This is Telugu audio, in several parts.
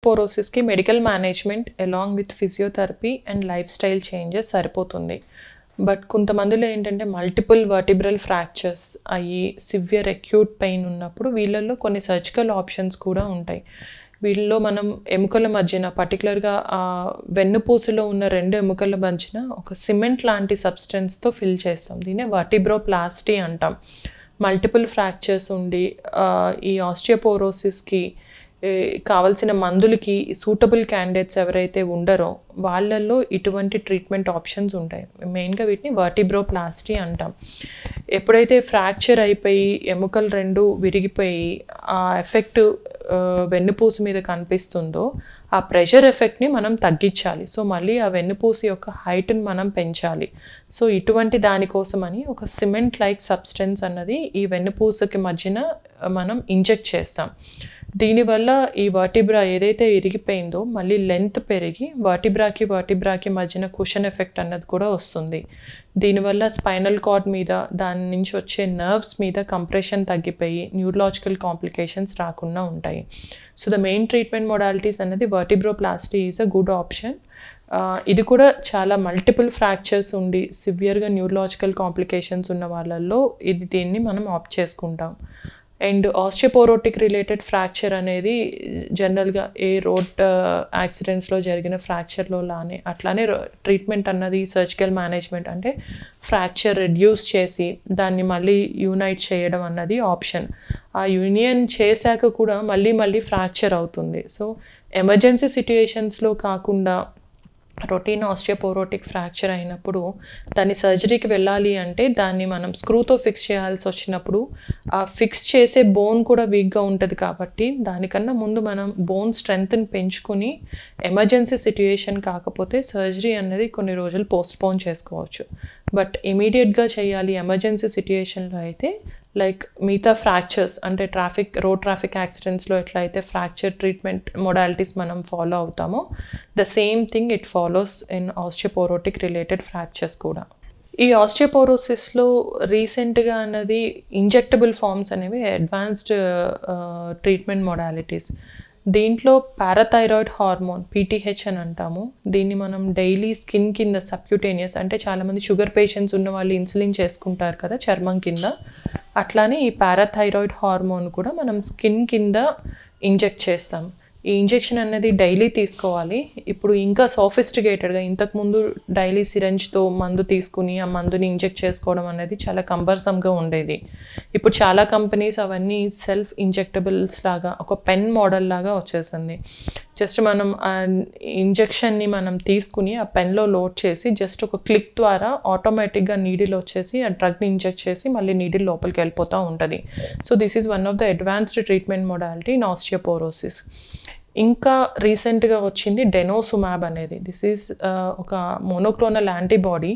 ఆస్టియోపోరోసిస్కి medical management along with physiotherapy and lifestyle changes సరిపోతుంది బట్ కొంతమందిలో ఏంటంటే మల్టిపుల్ వర్టిబ్రల్ ఫ్రాక్చర్స్ అయ్యి సివియర్ అక్యూట్ పెయిన్ ఉన్నప్పుడు వీళ్ళల్లో కొన్ని సర్జికల్ ఆప్షన్స్ కూడా ఉంటాయి వీళ్ళలో మనం ఎముకల మధ్యన పర్టికులర్గా వెన్నుపూసలో ఉన్న రెండు ఎముకల మధ్యన ఒక సిమెంట్ లాంటి సబ్స్టెన్స్తో ఫిల్ చేస్తాం దీన్నే వర్టిబ్రోప్లాస్టీ అంటాం మల్టిపుల్ ఫ్రాక్చర్స్ ఉండి ఆ, ఈ ఆస్టియోపోరోసిస్కి ఏ, కావలసిన మందులకి సూటబుల్ క్యాండిడేట్స్ ఎవరైతే ఉండరో వాళ్ళల్లో ఇటువంటి ట్రీట్మెంట్ ఆప్షన్స్ ఉంటాయి మెయిన్గా వీటిని వర్టిబ్రోప్లాస్టీ అంటాం ఎప్పుడైతే ఫ్రాక్చర్ అయిపోయి ఎముకలు రెండు విరిగిపోయి ఆ ఎఫెక్ట్ వెన్నుపూస మీద కనిపిస్తుందో ఆ ప్రెషర్ ఎఫెక్ట్ని మనం తగ్గించాలి సో మళ్ళీ ఆ వెన్నుపూస యొక్క హైట్ని మనం పెంచాలి సో ఇటువంటి దానికోసమని ఒక సిమెంట్ లైక్ సబ్స్టెన్స్ అన్నది ఈ వెన్నుపూసకి మధ్యన మనం ఇంజెక్ట్ చేస్తాం దీనివల్ల ఈ వర్టిబ్రా ఏదైతే ఇరిగిపోయిందో మళ్ళీ లెంత్ పెరిగి వర్టిబ్రాకి వర్టిబ్రాకి మధ్యన కుషన్ ఎఫెక్ట్ అన్నది కూడా వస్తుంది దీనివల్ల స్పైనల్ కార్డ్ మీద దాని నుంచి వచ్చే నర్వ్స్ మీద కంప్రెషన్ తగ్గిపోయి న్యూరలాజికల్ కాంప్లికేషన్స్ రాకుండా ఉంటాయి so the main treatment modalities అన్నది vertebroplasty is a good option ఇది కూడా చాలా మల్టిపుల్ ఫ్రాక్చర్స్ ఉండి సివియర్గా న్యూరలాజికల్ కాంప్లికేషన్స్ ఉన్న వాళ్ళల్లో ఇది దీన్ని మనం ఆప్ట్ చేసుకుంటాం అండ్ ఆస్టియోపోరోటిక్ రిలేటెడ్ ఫ్రాక్చర్ అనేది జనరల్గా ఏ రోడ్ యాక్సిడెంట్స్లో జరిగిన ఫ్రాక్చర్లో లానే అట్లానే ట్రీట్మెంట్ అన్నది సర్జికల్ మేనేజ్మెంట్ అంటే ఫ్రాక్చర్ రెడ్యూస్ చేసి దాన్ని మళ్ళీ యూనైట్ చేయడం అన్నది ఆప్షన్ ఆ యూనియన్ చేశాక కూడా మళ్ళీ మళ్ళీ ఫ్రాక్చర్ అవుతుంది సో ఎమర్జెన్సీ సిట్యుయేషన్స్లో కాకుండా రొటీన్ ఆస్టియోపోరోటిక్ ఫ్రాక్చర్ అయినప్పుడు దాన్ని సర్జరీకి వెళ్ళాలి అంటే దాన్ని మనం స్క్రూతో ఫిక్స్ చేయాల్సి వచ్చినప్పుడు ఆ ఫిక్స్ చేసే బోన్ కూడా వీక్గా ఉంటుంది కాబట్టి దానికన్నా ముందు మనం బోన్ స్ట్రెంగ్త్ని పెంచుకుని ఎమర్జెన్సీ సిట్యుయేషన్ కాకపోతే సర్జరీ అనేది కొన్ని రోజులు పోస్ట్పోన్ చేసుకోవచ్చు బట్ ఇమీడియట్గా చేయాలి ఎమర్జెన్సీ సిట్యుయేషన్లో అయితే లైక్ మిగతా ఫ్రాక్చర్స్ అంటే ట్రాఫిక్ రోడ్ ట్రాఫిక్ యాక్సిడెంట్స్లో ఎట్లా అయితే ఫ్రాక్చర్ ట్రీట్మెంట్ మొడాలిటీస్ మనం ఫాలో అవుతామో the same thing it follows in osteoporotic related fractures కూడా ఈ ఆస్టియోపోరోసిస్లో రీసెంట్గా అన్నది ఇంజెక్టబుల్ ఫార్మ్స్ అనేవి అడ్వాన్స్డ్ ట్రీట్మెంట్ మొడాలిటీస్ దీంట్లో పారాథైరాయిడ్ హార్మోన్ పీటీహెచ్ అని అంటాము దీన్ని మనం డైలీ స్కిన్ కింద సబ్క్యూటేనియస్ అంటే చాలామంది షుగర్ పేషెంట్స్ ఉన్న వాళ్ళు ఇన్సులిన్ చేసుకుంటారు కదా చర్మం కింద అట్లానే ఈ పారాథైరాయిడ్ హార్మోన్ కూడా మనం స్కిన్ కింద ఇంజెక్ట్ చేస్తాం ఈ ఇంజెక్షన్ అనేది డైలీ తీసుకోవాలి ఇప్పుడు ఇంకా సోఫిస్టికేటెడ్గా ఇంతకుముందు డైలీ సిరంజ్తో మందు తీసుకుని ఆ మందుని ఇంజెక్ట్ చేసుకోవడం అనేది చాలా కంబర్సమ్గా ఉండేది ఇప్పుడు చాలా కంపెనీస్ అవన్నీ సెల్ఫ్ ఇంజెక్టబుల్స్ లాగా ఒక పెన్ మోడల్ లాగా వచ్చేసింది జస్ట్ మనం ఆ ఇంజెక్షన్ని మనం తీసుకుని ఆ పెన్లో లోడ్ చేసి జస్ట్ ఒక క్లిక్ ద్వారా ఆటోమేటిక్గా నీడిల్ వచ్చేసి ఆ డ్రగ్ని ఇంజెక్ట్ చేసి మళ్ళీ నీడిల్ లోపలికి వెళ్ళిపోతూ ఉంటుంది so this is one of the advanced treatment modality in osteoporosis ఇంకా రీసెంట్గా వచ్చింది డెనోసుమాబ్ అనేది దిస్ ఈజ్ ఒక మోనోక్లోనల్ యాంటీబాడీ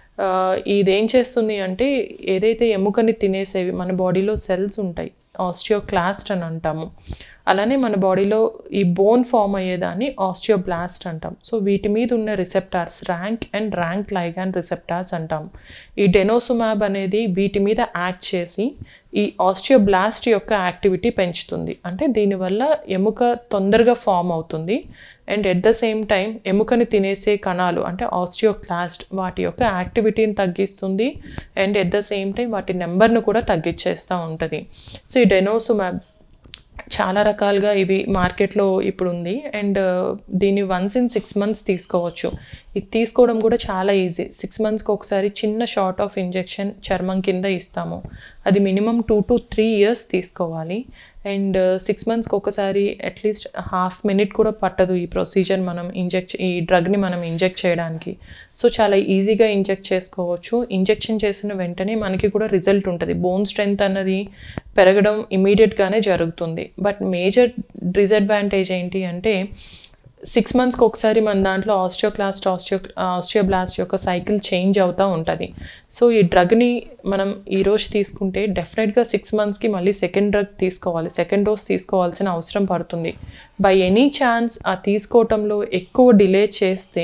ఇదేం చేస్తుంది అంటే ఏదైతే ఎముకని తినేసేవి మన బాడీలో సెల్స్ ఉంటాయి ఆస్టియోక్లాస్ట్ అని అంటాము అలానే మన బాడీలో ఈ బోన్ ఫామ్ అయ్యేదాన్ని ఆస్టియోబ్లాస్ట్ అంటాం సో వీటి మీద ఉన్న receptors rank and rank ligand receptors అంటాం ఈ డెనోసుమాబ్ అనేది వీటి మీద యాక్ట్ చేసి ఈ ఆస్టియోబ్లాస్ట్ యొక్క యాక్టివిటీ పెంచుతుంది అంటే దీనివల్ల ఎముక తొందరగా ఫామ్ అవుతుంది and at the same time ఎముకని తినేసే కణాలు అంటే ఆస్టియోక్లాస్ట్ వాటి యొక్క యాక్టివిటీని తగ్గిస్తుంది and at the same time వాటి నెంబర్ను కూడా తగ్గించేస్తూ ఉంటుంది సో ఈ డెనోసుమాబ్ చాలా రకాలుగా ఇవి మార్కెట్లో ఇప్పుడు ఉంది అండ్ దీన్ని వన్స్ ఇన్ సిక్స్ మంత్స్ తీసుకోవచ్చు ఇది తీసుకోవడం కూడా చాలా ఈజీ సిక్స్ మంత్స్కి ఒకసారి చిన్న షార్ట్ ఆఫ్ ఇంజెక్షన్ చర్మం కింద ఇస్తాము అది minimum two to three years తీసుకోవాలి అండ్ సిక్స్ మంత్స్కి ఒకసారి అట్లీస్ట్ హాఫ్ మినిట్ కూడా పట్టదు ఈ ప్రొసీజర్ మనం ఇంజెక్ట్ ఈ డ్రగ్ని మనం ఇంజెక్ట్ చేయడానికి సో చాలా ఈజీగా ఇంజెక్ట్ చేసుకోవచ్చు ఇంజెక్షన్ చేసిన వెంటనే మనకి కూడా రిజల్ట్ ఉంటుంది బోన్ స్ట్రెంగ్త్ అన్నది పెరగడం ఇమీడియట్గానే జరుగుతుంది బట్ మేజర్ డిసడ్వాంటేజ్ ఏంటి అంటే సిక్స్ మంత్స్కి ఒకసారి మన దాంట్లో ఆస్టియోక్లాస్ట్ ఆస్టియో ఆస్టియోబ్లాస్ట్ యొక్క సైకిల్ చేంజ్ అవుతూ ఉంటుంది సో ఈ డ్రగ్ని మనం ఈరోజు తీసుకుంటే డెఫినెట్గా సిక్స్ మంత్స్కి మళ్ళీ సెకండ్ డ్రగ్ తీసుకోవాలి సెకండ్ డోస్ తీసుకోవాల్సిన అవసరం పడుతుంది బై ఎనీ ఛాన్స్ ఆ తీసుకోవటంలో ఎక్కువ డిలే చేస్తే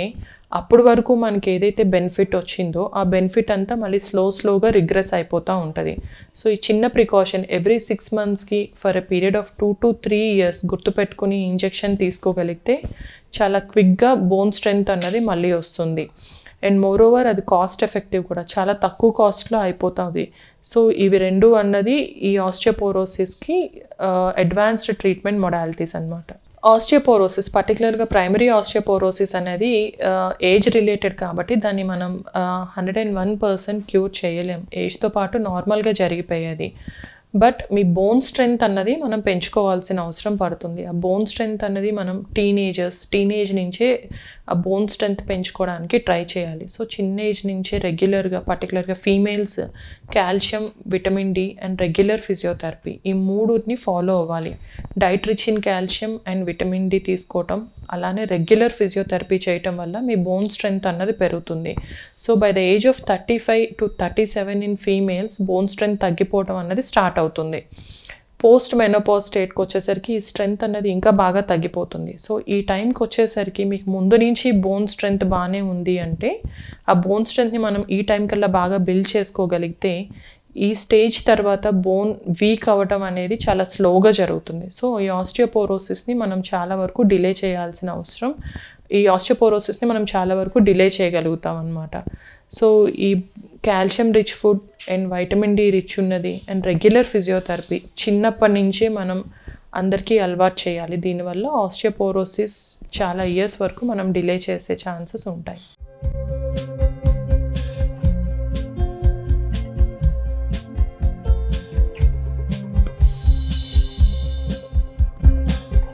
అప్పటి వరకు మనకి ఏదైతే బెనిఫిట్ వచ్చిందో ఆ బెనిఫిట్ అంతా మళ్ళీ స్లో స్లోగా రిగ్రెస్ అయిపోతూ ఉంటుంది సో ఈ చిన్న ప్రికాషన్ ఎవ్రీ సిక్స్ మంత్స్కి for a period of two to three years గుర్తుపెట్టుకుని ఇంజెక్షన్ తీసుకోగలిగితే చాలా క్విక్గా బోన్ స్ట్రెంగ్త్ అన్నది మళ్ళీ వస్తుంది అండ్ మోర్ ఓవర్ అది కాస్ట్ ఎఫెక్టివ్ కూడా చాలా తక్కువ కాస్ట్లో అయిపోతుంది సో ఇవి రెండు అన్నది ఈ ఆస్టియోపోరోసిస్కి అడ్వాన్స్డ్ ట్రీట్మెంట్ మొడాలిటీస్ అనమాట ఆస్టియోపోరోసిస్ పర్టికులర్గా ప్రైమరీ ఆస్టియోపోరోసిస్ అనేది ఏజ్ రిలేటెడ్ కాబట్టి దాన్ని మనం hundred and one percent cure చేయలేం ఏజ్తో పాటు నార్మల్గా జరిగిపోయేది బట్ మీ బోన్ స్ట్రెంగ్త్ అన్నది మనం పెంచుకోవాల్సిన అవసరం పడుతుంది ఆ బోన్ స్ట్రెంగ్త్ అన్నది మనం టీనేజర్స్ టీనేజ్ నుంచే ఆ బోన్ స్ట్రెంగ్త్ పెంచుకోవడానికి ట్రై చేయాలి సో చిన్న ఏజ్ నుంచే రెగ్యులర్గా పర్టికులర్గా females calcium vitamin D and regular physiotherapy ఈ మూడుని ఫాలో అవ్వాలి diet rich in calcium and vitamin D తీసుకోవటం అలానే రెగ్యులర్ ఫిజియోథెరపీ చేయటం వల్ల మీ బోన్ స్ట్రెంగ్త్ అన్నది పెరుగుతుంది so by the age of thirty five to thirty seven in females bone strength తగ్గిపోవడం అన్నది స్టార్ట్ అవుతుంది పోస్ట్ మెనోపాజ్ స్టేట్కి వచ్చేసరికి ఈ స్ట్రెంగ్త్ అనేది ఇంకా బాగా తగ్గిపోతుంది సో ఈ టైంకి వచ్చేసరికి మీకు ముందు నుంచి బోన్ స్ట్రెంగ్త్ బాగానే ఉంది అంటే ఆ బోన్ స్ట్రెంగ్త్ని మనం ఈ టైం కల్లా బాగా బిల్డ్ చేసుకోగలిగితే ఈ స్టేజ్ తర్వాత బోన్ వీక్ అవ్వటం అనేది చాలా స్లోగా జరుగుతుంది సో ఈ ఆస్టియోపోరోసిస్ని మనం చాలా వరకు డిలే చేయాల్సిన అవసరం ఈ ఆస్టియోపోరోసిస్ని మనం చాలా వరకు డిలే చేయగలుగుతాం అనమాట సో ఈ calcium rich food and vitamin D rich ఉన్నది అండ్ రెగ్యులర్ ఫిజియోథెరపీ చిన్నప్పటి నుంచే మనం అందరికీ అలవాటు చేయాలి దీనివల్ల ఆస్టియోపోరోసిస్ చాలా ఇయర్స్ వరకు మనం డిలే చేసే ఛాన్సెస్ ఉంటాయి